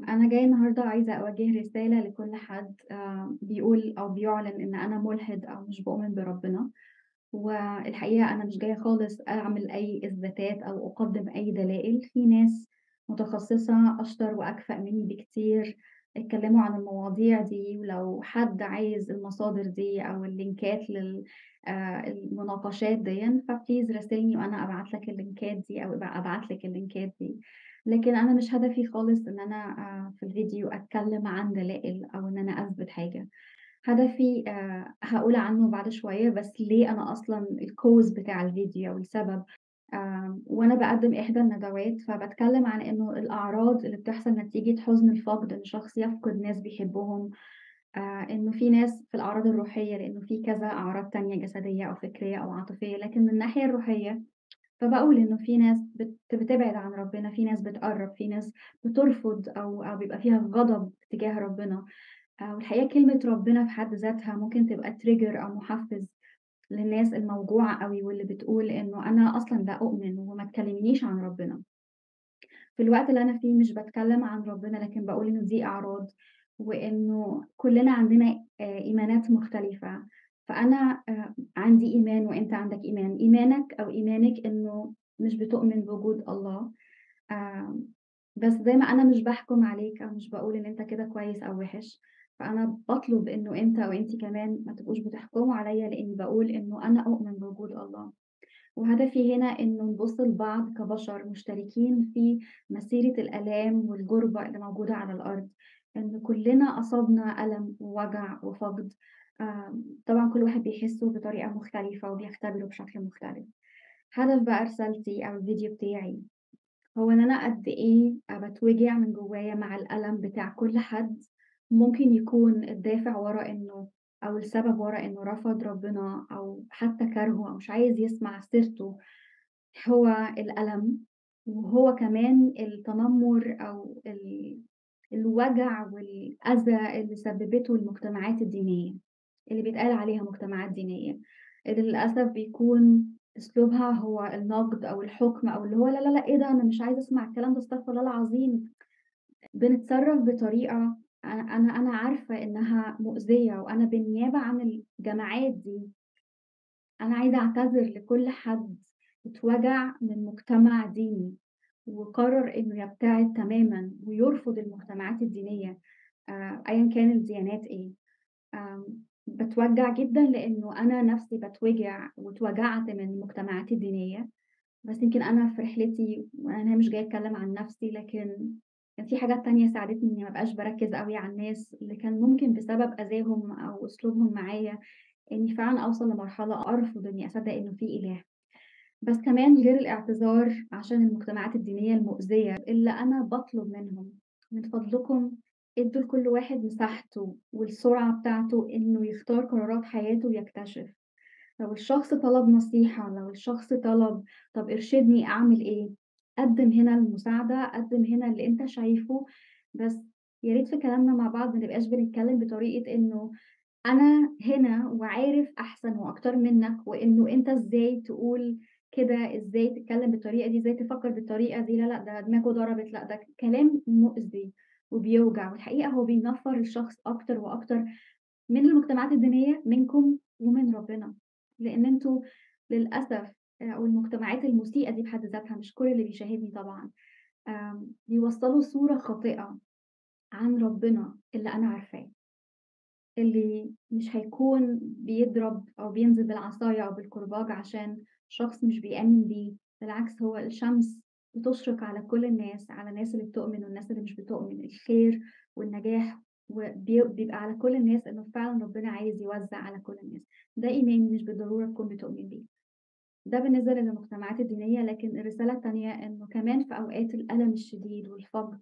أنا جاية النهارده عايزة أوجّه رسالة لكل حد آآ بيقول أو بيعلن إن أنا مُلحِد أو مش باؤمن بربنا، والحقيقة أنا مش جاية خالص أعمل أي إثباتات أو أقدِّم أي دلائل، في ناس متخصصة أشطر وأكفأ منّي بكتير اتكلّموا عن المواضيع دي، ولو حد عايز المصادر دي أو اللينكات لل آآ المناقشات ديًّا، فبليز راسلني وأنا أبعت لك اللينكات دي أو ابع أبعت لِك اللينكات دي. لكن أنا مش هدفي خالص إن أنا آآ في الفيديو أتكلّم عن دلائل أو إن أنا أثبت حاجة، هدفي آآ هاقول عنّه بعد شوية، بس ليه أنا أصلًا الcause بتاع الفيديو أو السبب، آآ وأنا باقدّم إحدى الندوات، فباتكلّم عن إنه الأعراض اللي بتحصل نتيجة حُزن الفقد، إن شخص يفقد ناس بيحبهم، آآ إنه في ناس في الأعراض الروحية، لإنه في كذا أعراض تانية جسدية أو فكرية أو عاطفية، لكن من الناحية الروحية فباقول إنه في ناس بت بتبعد عن ربنا، في ناس بتقرّب، في ناس بترفض أو أو بيبقى فيها غضب تجاه ربنا، آآ والحقيقة كلمة ربنا في حد ذاتها ممكن تبقى trigger أو مُحفّز للناس الموجوعة أوي واللي بتقول إنه أنا أصلًا لا أؤمن وما تكلّمنيش عن ربنا. في الوقت اللي أنا فيه مش باتكلّم عن ربنا، لكن باقول إنه دي أعراض، وإنه كُلّنا عندنا آآ إيمانات مختلفة، فأنا آآ عندي إيمان وأنت عندك إيمان، إيمانك أو إيمانِك إنه مش بتؤمن بوجود الله، آمم بس زي ما أنا مش باحكُم عليك أو مش باقول إن أنت كده كويس أو وِحِش، فأنا باطلب إنه أنت وأنتِ كمان ما تبقوش بتحكموا عليّا لإني باقول إنه أنا أؤمن بوجود الله. وهدفي هنا إنه نبُص لبعض كبشر مشتركين في مسيرة الآلام والغُربة اللي موجودة على الأرض، إن كُلّنا أصابنا ألم ووجع وفقد، آمم طبعًا كل واحد بيحسّه بطريقة مختلفة وبيختبره بشكل مختلف. هدف بقى رسالتي أو الفيديو بتاعي هو إن أنا قد إيه أ باتوجع من جوّايا مع الألم بتاع كل حد ممكن يكون الدافع ورا إنه أو السبب ورا إنه رفض ربنا أو حتى كارهه أو مش عايز يسمع سيرته هو الألم، وهو كمان التنمر أو ال الوجع والأذى اللي سببته المجتمعات الدينية، اللي بيتقال عليها مجتمعات دينية، اللي للأسف بيكون أسلوبها هو النقد أو الحكم أو اللي هو لا، لا، لأ، إيه ده أنا مش عايزة أسمع الكلام ده استغفر الله العظيم، بنتصرف بطريقة أنا أنا أنا عارفة إنها مؤذية، وأنا بالنيابة عن الجماعات دي أنا عايزة أعتذر لكل حد اتوجع من مجتمع ديني، وقرر إنه يبتعد تمامًا ويرفض المجتمعات الدينية آآ أيًا كان الديانات إيه، آمم باتوجع جدًا لإنه أنا نفسي باتوجع واتوجعت من المجتمعات الدينية، بس يمكن أنا في رحلتي وأنا مش جاية أتكلم عن نفسي، لكن كان في حاجات تانية ساعدتني إني ما ابقاش باركّز أوي على الناس اللي كان ممكن بسبب أذاهم أو أسلوبهم معايا إني فعلًا أوصل لمرحلة أرفض إني أصدّق إنه في إله. بس كمان غير الاعتذار عشان المجتمعات الدينية المؤذية اللي أنا باطلب منهم، من فضلكم ادّوا لكل واحد مساحته والسرعة بتاعته إنه يختار قرارات حياته ويكتشف. لو الشخص طلب نصيحة، لو الشخص طلب طَب ارشدني أعمل إيه، قدّم هنا المساعدة، قدّم هنا اللي أنت شايفه، بس يا ريت في كلامنا مع بعض ما نبقاش بنتكلم بطريقة إنه أنا هنا وعارف أحسن وأكتر منّك، وإنه أنت إزاي تقول كده، إزاي تتكلم بالطريقة دي، إزاي تفكّر بالطريقة دي، لا، لأ، ده دماغه ضربت، لأ، ده كلام مؤذي وبيوجع، والحقيقة هو بينفّر الشخص أكتر وأكتر من المجتمعات الدينية، منكم ومن ربنا، لإن أنتم للأسف آآ أو المجتمعات المسيئة دي بحد ذاتها مش كل اللي بيشاهدني طبعًا، آمم بيوصّلوا صورة خاطئة عن ربنا اللي أنا عارفاه. اللي مش هيكون بيضرب أو بينزل بالعصاية أو بالكرباج عشان شخص مش بيآمن بيه، بالعكس هو الشمس بتشرق على كل الناس، على الناس اللي بتؤمن والناس اللي مش بتؤمن، الخير والنجاح وبي بيبقى على كل الناس إنه فعلًا ربنا عايز يوزّع على كل الناس، ده إيماني مش بالضرورة تكون بتؤمن بيه. ده بالنسبة للمجتمعات الدينية، لكن الرسالة التانية إنه كمان في أوقات الألم الشديد والفقد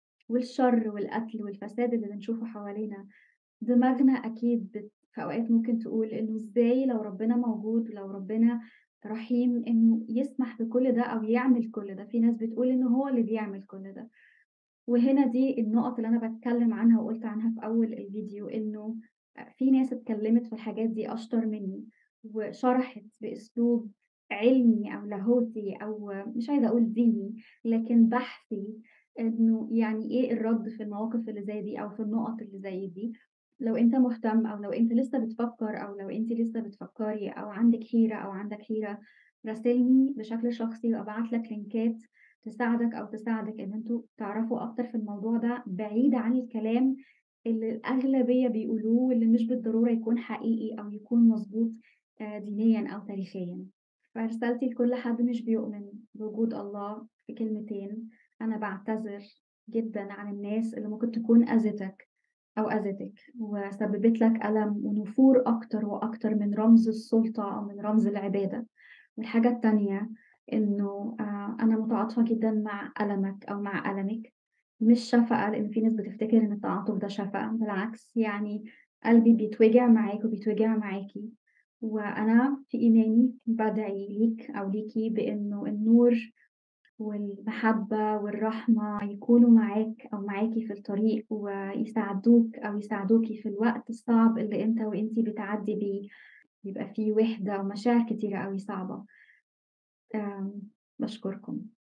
والشر والقتل والفساد اللي بنشوفه حوالينا، دماغنا أكيد بت في أوقات ممكن تقول إنه إزاي لو ربنا موجود ولو ربنا رحيم إنه يسمح بكل ده أو يعمل كل ده، في ناس بتقول إنه هو اللي بيعمل كل ده، وهنا دي النقط اللي أنا باتكلم عنها وقُلت عنها في أول الفيديو، إنه أ في ناس اتكلمت في الحاجات دي أشطر منّي، وشرحت بأسلوب علمي أو لاهوتي أو مش عايزة أقول ديني، لكن بحثي إنه يعني إيه الرَد في المواقف اللي زي دي أو في النُقط اللي زي دي، لو أنت مهتم أو لو أنت لسه بتفكّر أو لو أنتِ لسه بتفكّري أو عندِك حيرة أو عندك حيرة، راسلني بشكل شخصي وأبعت لك لينكات تساعدك أو تساعدِك إن أنتم تعرفوا أكتر في الموضوع ده، بعيد عن الكلام اللي الأغلبية بيقولوه واللي مش بالضرورة يكون حقيقي أو يكون مضبوط آآ دينيًا أو تاريخيًا. فرسالتي لكل حد مش بيؤمن بوجود الله في كلمتين، أنا باعتذر جدًا عن الناس اللي ممكن تكون أذتك أو أذتِك وسببت لك ألم ونفور أكتر وأكتر من رمز السُلطة أو من رمز العبادة. والحاجة التانية إنه آآ أنا متعاطفة جدًا مع ألمك أو مع ألمِك، مش شفقة لإن في ناس بتفتكر إن التعاطف ده شفقة، بالعكس يعني قلبي بيتوجع معاك وبيتوجع معاكِ، وأنا في إيماني بادعي ليك أو ليكِ بإنه النور والمحبة والرحمة يكونوا معاك أو معاكِ في الطريق ويساعدوك أو يساعدوكِ في الوقت الصعب اللي أنت وأنتِ بتعدّي بيه، بيبقى فيه وِحدة ومشاعر كتيرة أوي صعبة. آمم باشكركم.